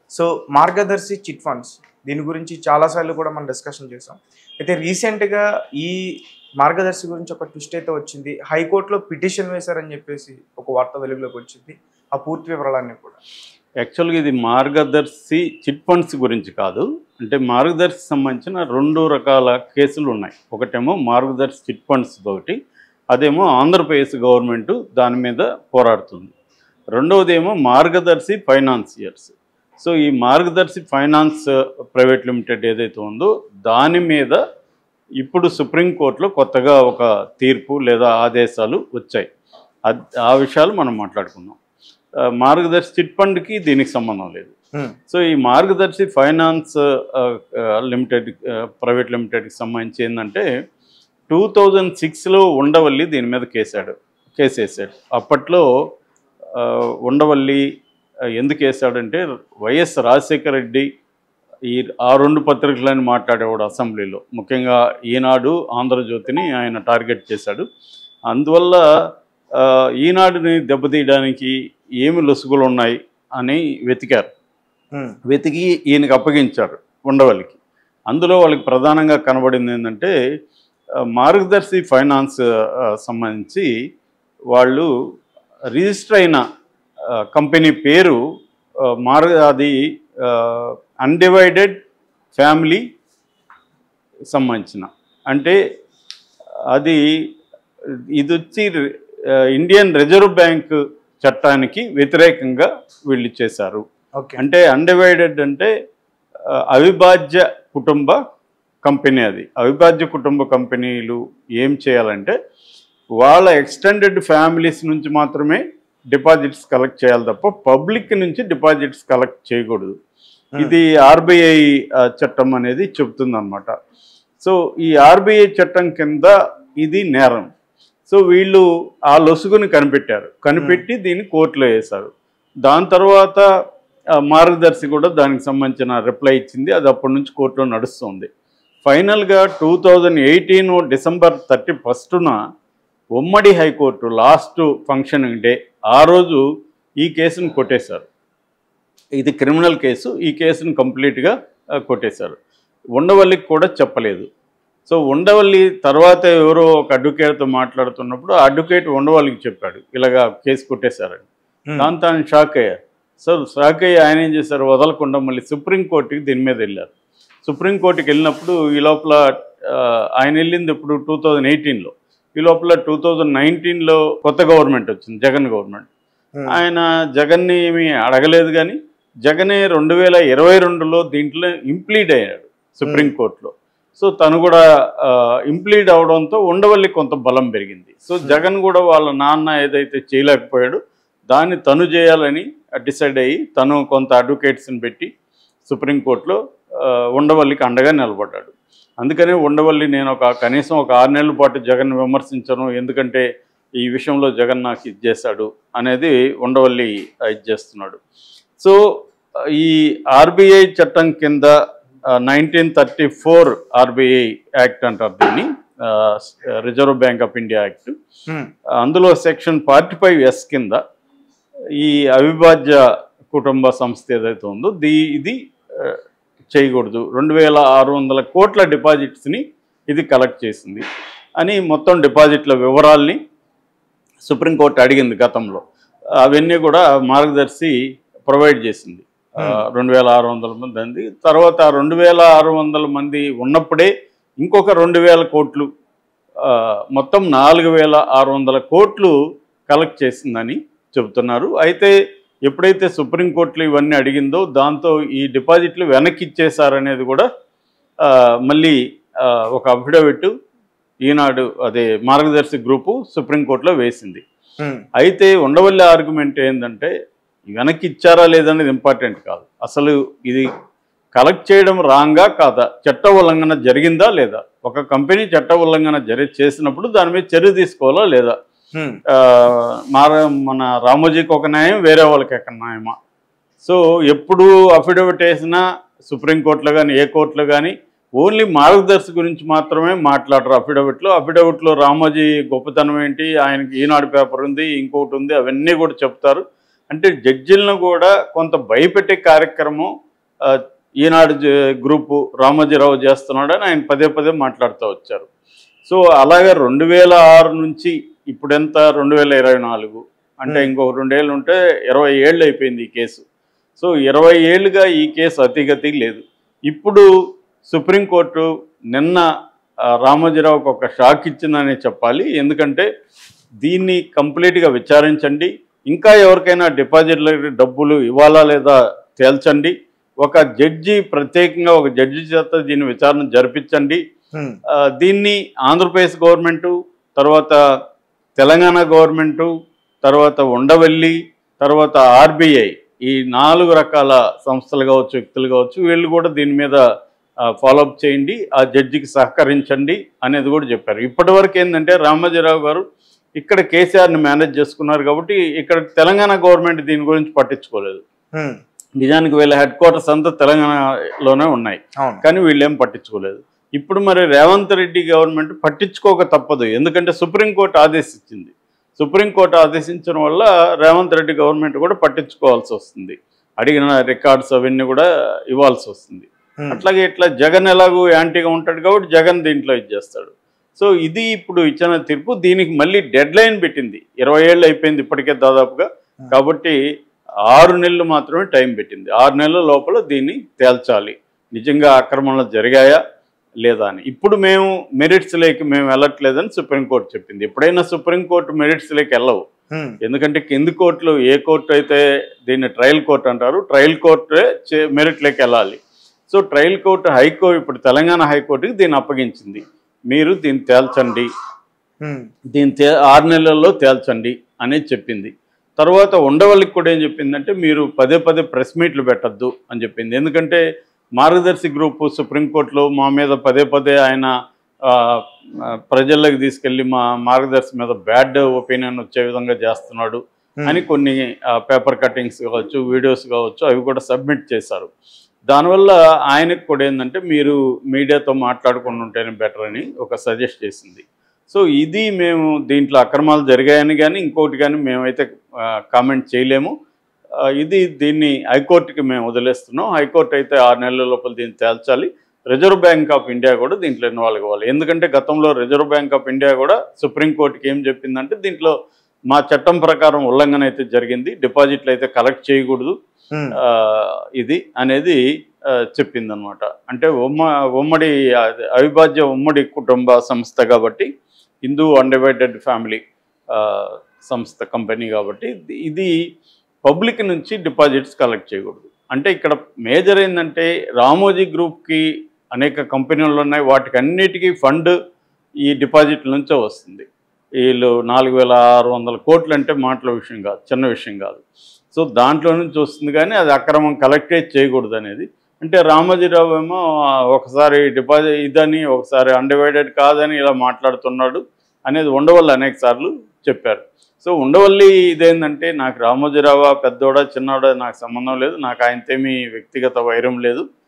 So మార్గదర్శి chit funds దీని గురించి చాలాసార్లు కూడా మనం డిస్కషన్ చేసాం అయితే రీసెంట్గా ఈ మార్గదర్శి గురించి ఒక ట్విస్ట్ అయితే వచ్చింది హైకోర్టులో పిటిషన్ వేశారని చెప్పేసి ఒక వార్త వెలుగులోకి వచ్చింది ఆ పూర్తి వివరాలన్నీ కూడా యాక్చువల్గా ఇది మార్గదర్శి చిట్ ఫండ్స్ గురించి కాదు అంటే మార్గదర్శి సంబంధించిన రెండు రకాల కేసులు ఉన్నాయి ఒకటేమో మార్గదర్శి చిట్ ఫండ్స్ ఒకటి అదేమో ఆంధ్రప్రదేశ్ గవర్నమెంట్ దాని మీద పోరాడుతుంది రెండవది ఏమో మార్గదర్శి ఫైనాన్సియర్స్ సో ఈ మార్గదర్శి ఫైనాన్స్ ప్రైవేట్ లిమిటెడ్ ఏదైతే ఉందో దాని మీద ఇప్పుడు సుప్రీంకోర్టులో కొత్తగా ఒక తీర్పు లేదా ఆదేశాలు వచ్చాయి అద్- ఆ విషయాలు మనం మాట్లాడుకుందాం ఆ, మార్గదర్శి చిట్ ఫండ్కి దీనికి సంబంధం లేదు సో ఈ మార్గదర్శి ఫైనాన్స్ ఆ, ఆ, లిమిటెడ్ ఆ, ప్రైవేట్ లిమిటెడ్కి సంబంధించి ఏంటంటే టూ థౌజండ్ సిక్స్లో ఉండవల్లి దీని మీద కేసాడు కేసు వేసాడు అప్పట్లో ఆ, ఉండవల్లి ఆ, ఎందుకు వేసాడంటే వైఎస్ రాజశేఖర రెడ్డి ఈ ఆ రెండు పత్రికలని మాట్లాడేవాడు అసెంబ్లీలో ముఖ్యంగా ఈనాడు ఆంధ్రజ్యోతిని ఆయన టార్గెట్ చేశాడు అందువల్ల ఆ, ఈనాడుని దెబ్బతీయడానికి ఏమి లొసుగులు ఉన్నాయి అని వెతికారు వెతికి ఈయనకి అప్పగించారు ఉండవల్లికి అందులో వాళ్ళకి ప్రధానంగా కనబడింది ఏంటంటే ఆ, మార్గదర్శి ఫైనాన్స్ ఆ, సంబంధించి వాళ్ళు రిజిస్టర్ అయిన ఆ, కంపెనీ పేరు ఆ, మార్గ అది అన్డివైడెడ్ ఫ్యామిలీ సంబంధించిన అంటే అది ఇది వచ్చి ఆ, ఇండియన్ రిజర్వ్ బ్యాంక్ చట్టానికి వ్యతిరేకంగా వీళ్ళు చేశారు ఓకే అంటే అన్డివైడెడ్ అంటే ఆ, అవిభాజ్య కుటుంబ కంపెనీ అది అవిభాజ్య కుటుంబ కంపెనీలు ఏం చేయాలంటే వాళ్ళ ఎక్స్టెండెడ్ ఫ్యామిలీస్ నుంచి మాత్రమే డిపాజిట్స్ కలెక్ట్ చేయాలి తప్ప పబ్లిక్ నుంచి డిపాజిట్స్ కలెక్ట్ చేయకూడదు ఇది ఆర్బీఐ చట్టం అనేది చెప్తుంది అనమాట సో ఈ ఆర్బీఐ చట్టం కింద ఇది నేరం సో వీళ్ళు ఆ లొసుగుని కనిపెట్టారు కనిపెట్టి దీన్ని కోర్టులో వేశారు దాని తర్వాత ఆ, మార్గదర్శి కూడా దానికి సంబంధించిన రిప్లై ఇచ్చింది అది అప్పటి నుంచి కోర్టులో నడుస్తుంది ఫైనల్గా two thousand eighteen December thirty ఫస్టున ఉమ్మడి హైకోర్టు లాస్ట్ ఫంక్షనింగ్ డే ఆ రోజు ఈ కేసును కొట్టేశారు ఇది క్రిమినల్ కేసు ఈ కేసును కంప్లీట్గా ఆ, కొట్టేశారు ఉండవల్లికి కూడా చెప్పలేదు సో ఉండవల్లి తర్వాత ఎవరో ఒక అడ్వకేట్తో మాట్లాడుతున్నప్పుడు ఆ అడ్వకేట్ ఉండవల్లికి చెప్పాడు ఇలాగా కేసు కొట్టేశారని దాంతో ఆయన షాక్ అయ్యారు సో షాక్ అయ్యి ఆయన ఏం చేశారు వదలకుండా మళ్ళీ సుప్రీంకోర్టుకి దీని మీద వెళ్ళారు సుప్రీంకోర్టుకి వెళ్ళినప్పుడు ఈ లోపల ఆ, ఆయన వెళ్ళింది ఇప్పుడు టూ థౌజండ్ ఎయిటీన్లో ఈ లోపల టూ థౌజండ్ నైన్టీన్లో కొత్త గవర్నమెంట్ వచ్చింది జగన్ గవర్నమెంట్ ఆయన జగన్ని ఏమీ అడగలేదు కానీ జగనే రెండు వేల ఇరవై రెండులో దీంట్లో ఇంప్లీడ్ అయ్యాడు సుప్రీంకోర్టులో సో తను కూడా ఇంప్లీడ్ అవడంతో ఉండవల్లి కొంత బలం పెరిగింది సో జగన్ కూడా వాళ్ళ నాన్న ఏదైతే చేయలేకపోయాడు దాన్ని తను చేయాలని డిసైడ్ అయ్యి తను కొంత అడ్వకేట్స్ని పెట్టి సుప్రీంకోర్టులో ఆ, ఉండవల్లికి అండగా నిలబడ్డాడు అందుకనే ఉండవల్లి నేను ఒక కనీసం ఒక ఆరు నెలల పాటు జగన్ విమర్శించను ఎందుకంటే ఈ విషయంలో జగన్ నాకు ఇది చేశాడు అనేది ఉండవల్లి ఆ, ఇది చేస్తున్నాడు సో ఆ, ఈ ఆర్బీఐ చట్టం కింద nineteen thirty four RBI act అంటారు దీన్ని reserve bank of India act అందులో సెక్షన్ ఫార్టీ ఫైవ్ ఎస్ కింద ఈ అవిభాజ్య కుటుంబ సంస్థ ఏదైతే ఉందో దీ ఇది ఆ, చేయకూడదు రెండు వేల ఆరు వందల కోట్ల డిపాజిట్స్ని ఇది కలెక్ట్ చేసింది అని మొత్తం డిపాజిట్ల వివరాల్ని సుప్రీంకోర్టు అడిగింది గతంలో అవన్నీ కూడా మార్గదర్శి ప్రొవైడ్ చేసింది రెండు వేల ఆరు వందల మంది అంది తర్వాత రెండు వేల ఆరు వందల మంది ఉన్నప్పుడే ఇంకొక రెండు వేల కోట్లు ఆ, మొత్తం నాలుగు వేల ఆరు వందల కోట్లు కలెక్ట్ చేసిందని చెబుతున్నారు అయితే ఎప్పుడైతే సుప్రీంకోర్టులో ఇవన్నీ అడిగిందో దాంతో ఈ డిపాజిట్లు వెనక్కి ఇచ్చేశారనేది కూడా ఆ, మళ్ళీ ఆ, ఒక అఫిడవిట్ ఈనాడు అదే మార్గదర్శి గ్రూపు సుప్రీంకోర్టులో వేసింది అయితే ఉండవల్లి ఆర్గ్యుమెంట్ ఏంటంటే వెనక్కి ఇచ్చారా లేదనేది ఇంపార్టెంట్ కాదు అసలు ఇది కలెక్ట్ చేయడం రాంగా కాదా చట్ట ఉల్లంఘన జరిగిందా లేదా ఒక కంపెనీ చట్ట ఉల్లంఘన జరి చేసినప్పుడు దాని మీద చర్య తీసుకోవాలా లేదా ఆ, మార మన రామోజీకి ఒక న్యాయం వేరే వాళ్ళకి ఒక న్యాయమా సో ఎప్పుడు అఫిడవిట్ వేసినా సుప్రీంకోర్టులో కానీ ఏ కోర్టులో కానీ ఓన్లీ మార్గదర్శి గురించి మాత్రమే మాట్లాడరు అఫిడవిట్లో అఫిడవిట్లో రామోజీ గొప్పతనం ఏంటి ఆయనకి ఈనాడు పేపర్ ఉంది ఇంకొకటి ఉంది అవన్నీ కూడా చెప్తారు అంటే జడ్జిలను కూడా కొంత భయపెట్టే కార్యక్రమం ఆ, ఈనాడు జ- గ్రూపు రామోజీరావు చేస్తున్నాడని ఆయన పదే పదే మాట్లాడుతూ వచ్చారు సో అలాగే రెండు వేల ఆరు నుంచి ఇప్పుడెంత రెండు వేల ఇరవై నాలుగు అంటే Hmm. ఇంకొక రెండేళ్ళు ఉంటే ఇరవై ఏళ్ళు అయిపోయింది ఈ కేసు సో ఇరవై ఏళ్ళుగా ఈ కేసు అతిగతి లేదు ఇప్పుడు సుప్రీంకోర్టు నిన్న ఆ, రామోజీరావుకు ఒక షాక్ ఇచ్చిందని చెప్పాలి ఎందుకంటే దీన్ని కంప్లీట్గా విచారించండి ఇంకా ఎవరికైనా డిపాజిట్లకు డబ్బులు ఇవ్వాలా లేదా తేల్చండి ఒక జడ్జి ప్రత్యేకంగా ఒక జడ్జి చేత దీన్ని విచారణ జరిపించండి హ్మ్. ఆ, దీన్ని ఆంధ్రప్రదేశ్ గవర్నమెంటు తర్వాత తెలంగాణ గవర్నమెంటు తర్వాత ఉండవల్లి తర్వాత ఆర్బీఐ ఈ నాలుగు రకాల సంస్థలు కావచ్చు వ్యక్తులు కావచ్చు వీళ్ళు కూడా దీని మీద ఫాలోఅప్ చేయండి ఆ జడ్జికి సహకరించండి అనేది కూడా చెప్పారు ఇప్పటివరకు ఏంటంటే రామోజీరావు గారు ఇక్కడ కేసీఆర్ని మేనేజ్ చేసుకున్నారు కాబట్టి ఇక్కడ తెలంగాణ గవర్నమెంట్ దీని గురించి పట్టించుకోలేదు హ్మ్. నిజానికి వీళ్ళ హెడ్ క్వార్టర్స్ అంతా తెలంగాణలోనే ఉన్నాయి అవును కానీ వీళ్ళు ఏం పట్టించుకోలేదు ఇప్పుడు మరి రేవంత్ రెడ్డి గవర్నమెంట్ పట్టించుకోక తప్పదు ఎందుకంటే సుప్రీంకోర్టు ఆదేశించింది సుప్రీంకోర్టు ఆదేశించడం వల్ల రేవంత్ రెడ్డి గవర్నమెంట్ కూడా పట్టించుకోవాల్సి వస్తుంది అడిగిన రికార్డ్స్ అవన్నీ కూడా ఇవ్వాల్సి వస్తుంది హ్మ్. అట్లాగే ఇట్లా జగన్ ఎలాగో యాంటీగా ఉంటాడు కాబట్టి జగన్ దీంట్లో ఇచ్చేస్తాడు సో ఇది ఇప్పుడు ఇచ్చిన తీర్పు దీనికి మళ్ళీ డెడ్ లైన్ పెట్టింది ఇరవై ఏళ్ళు అయిపోయింది ఇప్పటికే దాదాపుగా కాబట్టి ఆరు నెలలు మాత్రమే టైం పెట్టింది ఆరు నెలల లోపల దీన్ని తేల్చాలి నిజంగా ఆక్రమణలు జరిగాయా లేదా అని ఇప్పుడు మేము మెరిట్స్ లేకి మేము వెళ్ళట్లేదని సుప్రీంకోర్టు చెప్పింది ఎప్పుడైనా సుప్రీంకోర్టు మెరిట్స్ లేకి వెళ్ళవు హ్మ్. ఎందుకంటే కింది కోర్టులు ఏ కోర్టు అయితే దీన్ని ట్రయల్ కోర్టు అంటారు ట్రయల్ కోర్టే చే- మెరిట్లోకి వెళ్ళాలి సో ట్రయల్ కోర్టు హైకోర్టు ఇప్పుడు తెలంగాణ హైకోర్టుకి దీన్ని అప్పగించింది మీరు దీన్ని తేల్చండి హ్మ్. దీన్ని తే ఆరు నెలల్లో తేల్చండి అనేది చెప్పింది తర్వాత ఉండవల్లికి కూడా ఏం చెప్పిందంటే మీరు పదే పదే ప్రెస్ మీట్లు పెట్టద్దు అని చెప్పింది ఎందుకంటే మార్గదర్శి గ్రూప్ సుప్రీంకోర్టులో మా మీద పదే పదే ఆయన ఆ, ఆ, ప్రజల్లోకి తీసుకెళ్ళి మా మార్గదర్శి మీద బ్యాడ్ ఒపీనియన్ వచ్చే విధంగా చేస్తున్నాడు హ్మ్. అని కొన్ని పేపర్ కటింగ్స్ కావచ్చు వీడియోస్ కావచ్చు అవి కూడా సబ్మిట్ చేశారు దానివల్ల ఆయనకు కూడా ఏంటంటే మీరు మీడియాతో మాట్లాడుకుని ఉంటేనే బెటర్ అని ఒక సజెస్ట్ చేసింది సో ఇది మేము దీంట్లో అక్రమాలు జరిగాయని కానీ ఇంకోటి కానీ మేమైతే కామెంట్ చేయలేము ఆ, ఇది దీన్ని హైకోర్టుకి మేము వదిలేస్తున్నాం హైకోర్టు అయితే ఆరు నెలల లోపల దీన్ని తేల్చాలి రిజర్వ్ బ్యాంక్ ఆఫ్ ఇండియా కూడా దీంట్లో ఇన్వాల్వ్ అవ్వాలి ఎందుకంటే గతంలో రిజర్వ్ బ్యాంక్ ఆఫ్ ఇండియా కూడా సుప్రీంకోర్టుకి ఏం చెప్పిందంటే దీంట్లో మా చట్టం ప్రకారం ఉల్లంఘన అయితే జరిగింది డిపాజిట్లు అయితే కలెక్ట్ చేయకూడదు హ్మ్. ఆ, ఇది అనేది చెప్పిందనమాట అంటే ఉమ్మ ఉమ్మడి అది అవిభాజ్య ఉమ్మడి కుటుంబ సంస్థ కాబట్టి హిందూ అన్డివైడెడ్ ఫ్యామిలీ ఆ, సంస్థ కంపెనీ కాబట్టి ఇది- ఇది పబ్లిక్ నుంచి డిపాజిట్స్ కలెక్ట్ చేయకూడదు అంటే ఇక్కడ మేజర్ ఏంటంటే రామోజీ గ్రూప్కి అనేక కంపెనీలు ఉన్నాయి వాటికి అన్నిటికీ ఫండ్ ఈ డిపాజిట్ల నుంచే వస్తుంది వీళ్ళు నాలుగు వేల ఆరు వందల కోట్లు అంటే మాటల విషయం కాదు చిన్న విషయం కాదు సో దాంట్లో నుంచి వస్తుంది కానీ అది అక్రమం కలెక్టే చేయకూడదు అనేది అంటే రామోజీరావు ఏమో ఆ, ఒకసారి డిపాజిట్ ఇదని ఒకసారి అన్డివైడెడ్ కాదని ఇలా మాట్లాడుతున్నాడు అనేది ఉండవల్లి అనేక సార్లు చెప్పారు సో ఉండవల్లి ఇదేంటంటే నాకు రామోజీరావు పెద్దోడా చిన్నోడా నాకు సంబంధం లేదు నాకు ఆయనతేమీ వ్యక్తిగత వైరం లేదు